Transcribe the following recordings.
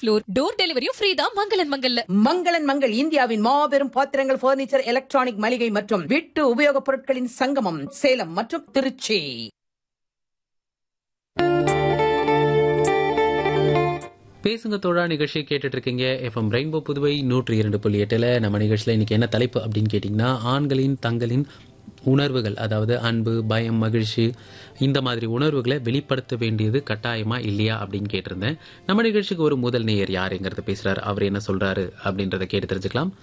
Floor door டெலிவரியும் free தான் மங்களன் மங்கல்ல மங்களன் மங்கள் இந்தியாவின் மாபெரும் பாத்திரங்கள் பர்னிச்சர் எலக்ட்ரானிக் மளிகை மற்றும் வீட்டு உபயோகப் பொருட்களின் சங்கமம் சேலம் மற்றும் திருச்சி பேசுங்க தோழா நிகழ்ச்சியை கேட்டுட்டு இருக்கீங்க எஃப்எம் ரெயின்போ புதுவை நூற்றி இரண்டு புள்ளி எட்டில் நம்ம நிகழ்ச்சியில் இன்னைக்கு என்ன தலைப்பு அப்படின்னு கேட்டிங்கன்னா ஆண்களின் தங்களின் உணர்வுகள் அதாவது அன்பு பயம் மகிழ்ச்சி இந்த மாதிரி உணர்வுகளை வெளிப்படுத்த வேண்டியது கட்டாயமா இல்லையா அப்படின்னு கேட்டிருந்தேன் நம்ம நிகழ்ச்சிக்கு ஒரு முதல் நேயர் யாருங்கிறத பேசுறாரு அவர் என்ன சொல்றாரு அப்படின்றத கேட்டு தெரிஞ்சுக்கலாம்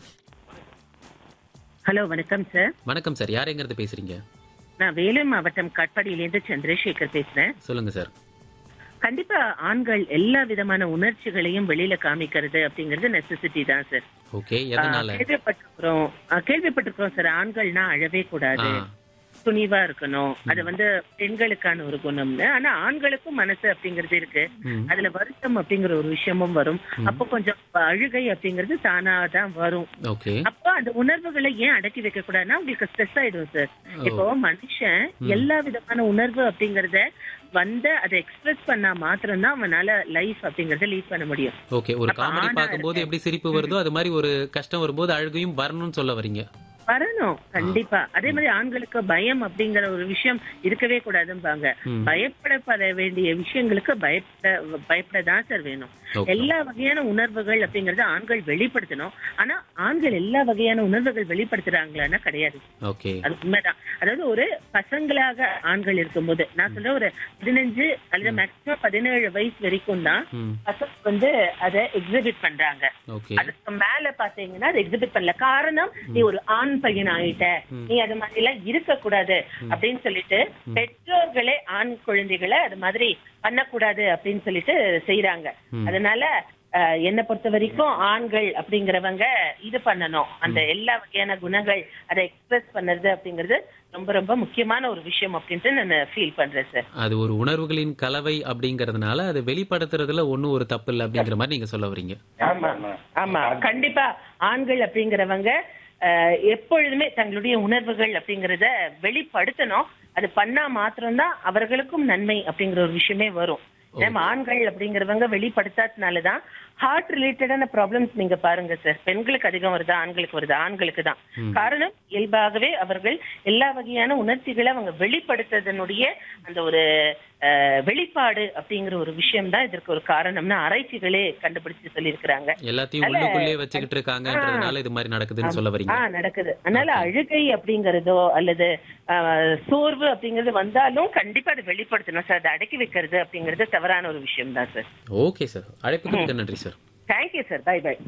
ஹலோ வணக்கம் சார் வணக்கம் சார் யாருங்கிறத பேசுறீங்க நான் வேலூர் மாவட்டம் காட்பாடியிலேருந்து சந்திரசேகர் பேசுறேன் சொல்லுங்க சார் கண்டிப்பா ஆண்கள் எல்லா விதமான உணர்ச்சிகளையும் வெளியில காமிக்கிறது அப்படிங்கிறது நெசசிட்டி தான் சார் ஓகே எதனால கேள்விப்பட்டிருக்கிறோம் ஆ, கேள்விப்பட்டிருக்கிறோம் சார் ஆண்கள்னா அழவே கூடாது ஆ. துணிவா இருக்கணும் அது வந்து பெண்களுக்கான ஒரு குணம்னு ஆனா ஆண்களுக்கும் மனசு அப்படிங்கிறது இருக்கு ம். அதுல வருத்தம் அப்படிங்கிற ஒரு விஷயமும் வரும் அப்போ கொஞ்சம் அழுகை அப்படிங்கிறது தானா தான் வரும் ஓகே அப்போ அந்த உணர்வுகளை ஏன் அடக்கி வைக்க கூடாதுன்னா உங்களுக்கு ஸ்ட்ரெஸ் ஆயிடும் சார் இப்போ மனுஷன் எல்லா விதமான உணர்வு அப்படிங்கறத வந்து அதை எக்ஸ்பிரஸ் பண்ணா மாத்திரம்தான் அவனால லைஃப் அப்படிங்கறத லீட் பண்ண முடியும் ஓகே ஒரு அப்ப காமெடி ஆணா பார்க்கும்போது இருக்கு. எப்படி சிரிப்பு வருதோ அது மாதிரி ஒரு கஷ்டம் வரும்போது அழுகையும் வரணும்னு சொல்ல வரீங்க வரணும் கண்டிப்பா அதே மாதிரி ஆண்களுக்கு பயம் அப்படிங்கிற ஒரு விஷயம் இருக்கவே கூடாதும்பாங்க ம். பயப்படப்பட வேண்டிய விஷயங்களுக்கு பயப்பட பயப்படதான் சார் வேணும் Okay. எல்லா வகையான உணர்வுகள் அப்படிங்கறத ஆண்கள் வெளிப்படுத்தணும் ஆனா ஆண்கள் எல்லா வகையான உணர்வுகள் வெளிப்படுத்துறாங்களான்னா கிடையாது ஓகே அது உண்மைதான் அதாவது ஒரு பசங்களாக ஆண்கள் இருக்கும்போது நான் சொல்ற ஒரு பதினஞ்சு அல்லது மேக்சிமம் பதினேழு வயசு வரைக்கும் தான் ம் பசங்க வந்து அதை எக்ஸிபிட் பண்றாங்க ஓகே அதுக்கு மேல பாத்தீங்கன்னா அதை எக்ஸிபிட் பண்ணல காரணம் நீ ஒரு ஆண் பையன் ஆயிட்ட நீ அது மாதிரி எல்லாம் இருக்க கூடாது அப்படின்னு சொல்லிட்டு பெற்றோர்களே ஆண் குழந்தைகளை அது மாதிரி பண்ணக்கூடாது அப்படின்னு சொல்லிட்டு செய்யறாங்க அதனால அஹ், என்னை பொறுத்த வரைக்கும் ஆண்கள் அப்படிங்கிறவங்க இது பண்ணணும் அந்த எல்லா வகையான குணங்கள் அதை எக்ஸ்பிரஸ் பண்ணுறது அப்படிங்கிறது ரொம்ப ரொம்ப முக்கியமான ஒரு விஷயம் அப்படின்ட்டு நான் ஃபீல் பண்றேன் சார் அது ஒரு உணர்வுகளின் கலவை அப்படிங்கறதுனால அதை வெளிப்படுத்துறதுல ஒண்ணும் ஒரு தப்பு இல்லை அப்படிங்கிற மாதிரி நீங்க சொல்ல வரீங்க ஆமா ஆமா கண்டிப்பா ஆண்கள் அப்படிங்கிறவங்க அஹ், எப்பொழுதுமே தங்களுடைய உணர்வுகள் அப்படிங்கறத வெளிப்படுத்தணும் அது பண்ணா மாத்திரம்தான் அவர்களுக்கும் நன்மை அப்படிங்கிற ஒரு விஷயமே வரும் நம்ம ஆண்கள் அப்படிங்கிறவங்க வெளிப்படுத்தாதனாலதான் ஹார்ட் ரிலேட்டடான ப்ராப்ளம்ஸ் நீங்க பாருங்க சார் பெண்களுக்கு அதிகம் வருதா ஆண்களுக்கு வருதா ஆண்களுக்கு தான் காரணம் இயல்பாகவே அவர்கள் எல்லா வகையான உணர்ச்சிகளை அவங்க வெளிப்படுத்துறதனுடைய அந்த ஒரு அஹ், வெளிப்பாடு அப்படிங்கிற ஒரு விஷயம் தான் இதற்கு ஒரு காரணம்னு ஆராய்ச்சிகளே கண்டுபிடிச்சு சொல்லியிருக்கிறாங்க எல்லாத்தையும் உள்ளுக்குள்ளே வச்சுக்கிட்டு இருக்காங்கன்றதுனால இது மாதிரி நடக்குதுன்னு சொல்ல வரீங்க ஆ நடக்குது அதனால அழுகை அப்படிங்கறதோ அல்லது ஆஹ், சோர்வு அப்படிங்கறது வந்தாலும் கண்டிப்பா அதை வெளிப்படுத்தணும் சார் அதை அடக்கி வைக்கிறது அப்படிங்கறது தவறான ஒரு விஷயம் தான் சார் ஓகே சார் அழைப்புக்கு மிக்க நன்றி sir thank you sir bye bye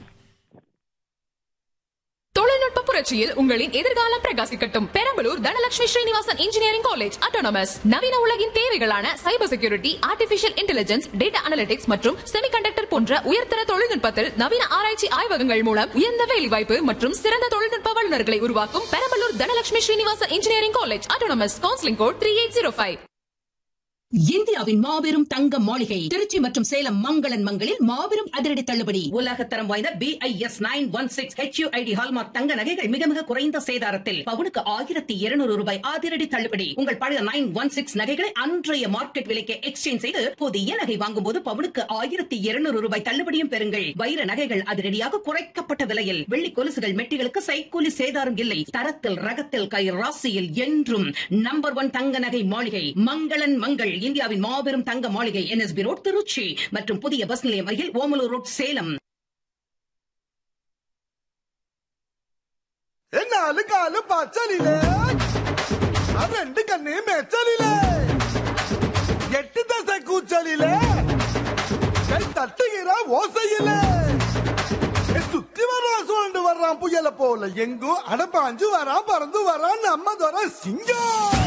தொழில்நுட்ப புரட்சியில் உங்களின் எதிர்காலம் பிரகாசிக்கட்டும் Perambalur Dhanalakshmi Srinivasan engineering college autonomous நவீன உலகின் தேவைகளான cyber security artificial intelligence data analytics மற்றும் செமிகண்டக்டர் போன்ற உயர்தர தொழில்நுட்பத்தில் நவீன ஆராய்ச்சி ஆய்வகங்கள் மூலம் உயர்ந்த வேலைவாய்ப்பு மற்றும் சிறந்த தொழில்நுட்ப வல்லுநர்களை உருவாக்கும் Perambalur Dhanalakshmi Srinivasan engineering college autonomous counselling code three eight zero five இந்தியாவின் மாபெரும் தங்க மாளிகை திருச்சி மற்றும் சேலம் மங்களன் மங்களில் மாபெரும் அதிரடி தள்ளுபடி உலகத்தரம் வாய்ந்த B I S nine one six HUID hallmark தங்க நகைகள் மிக மிக குறைந்த சேதாரத்தில் பவுனுக்கு ஆயிரத்தி இருநூறு ரூபாய் அதிரடி தள்ளுபடி உங்கள் பழைய நைன் ஒன் சிக்ஸ் நகைகளை அன்றைய மார்க்கெட் விலைக்கு எக்ஸ்சேஞ்ச் செய்து புதிய நகை வாங்கும்போது பவுனுக்கு ஆயிரத்தி இருநூறு ரூபாய் தள்ளுபடியும் பெறுங்கள் வைர நகைகள் அதிரடியாக குறைக்கப்பட்ட விலையில் வெள்ளி கொலுசுகள் மெட்டிகளுக்கு சைக்கூலி சேதாரம் இல்லை தரத்தில் ரகத்தில் கை ராசியில் என்றும் நம்பர் ஒன் தங்க நகை மாளிகை மங்களன் மங்கள் இந்தியாவின் மாபெரும் தங்க மாளிகை என்எஸ்பி ரோட் திருச்சி மற்றும் புதிய பஸ் நிலையம் அருகில் ஓமலூர் ரோட் சேலம் നാല് കാല് പച്ചലിലേ ആ രണ്ട് കണ്ണേ മെച്ചലിലേ എട്ട് ദശ കൂച്ചലിലേ കൈ തട്ടുകിற ஓசையிலே சுத்தி வர்றான் சுழண்டு வர்றான் புயல போல எங்கோ அடப்பாஞ்சு வரான் பறந்து வரான் நம்ம துறை சிங்கம்